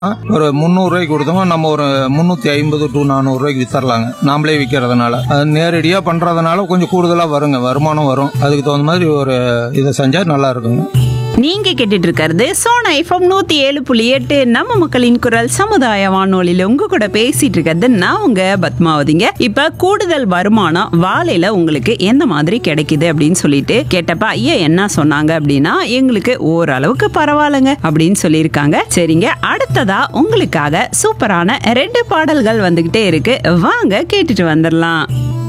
ஒரு முந்நூறுரூவாய்க்கு கொடுத்தோம்னா நம்ம ஒரு முந்நூற்றி ஐம்பது டு நானூறுரூவாய்க்கு வித்தரலாங்க நாமளே விற்கிறதுனால அது நேரடியாக பண்ணுறதுனால கொஞ்சம் கூடுதலாக வருங்க வருமானம் வரும் அதுக்கு தகுந்த மாதிரி ஒரு இதை செஞ்சால் நல்லா இருக்குங்க நீங்க கேட்டுட்டு இருக்கிறது சோனா எஃப்எம் நூத்தி ஏழு புள்ளி எட்டு நம்ம மக்களின் குரல் சமுதாய வானொலியில உங்க கூட பேசிட்டு இருக்கிறது நான் உங்க பத்மாவதிங்க இப்ப கூடுதல் வருமானம் வாழையில உங்களுக்கு எந்த மாதிரி கிடைக்குது அப்படின்னு சொல்லிட்டு கேட்டப்ப ஐயா என்ன சொன்னாங்க அப்படின்னா எங்களுக்கு ஓரளவுக்கு பரவாயில்லைங்க அப்படின்னு சொல்லியிருக்காங்க சரிங்க அடுத்ததா உங்களுக்காக சூப்பரான ரெண்டு பாடல்கள் வந்துகிட்டே இருக்கு வாங்க கேட்டுட்டு வந்துடலாம்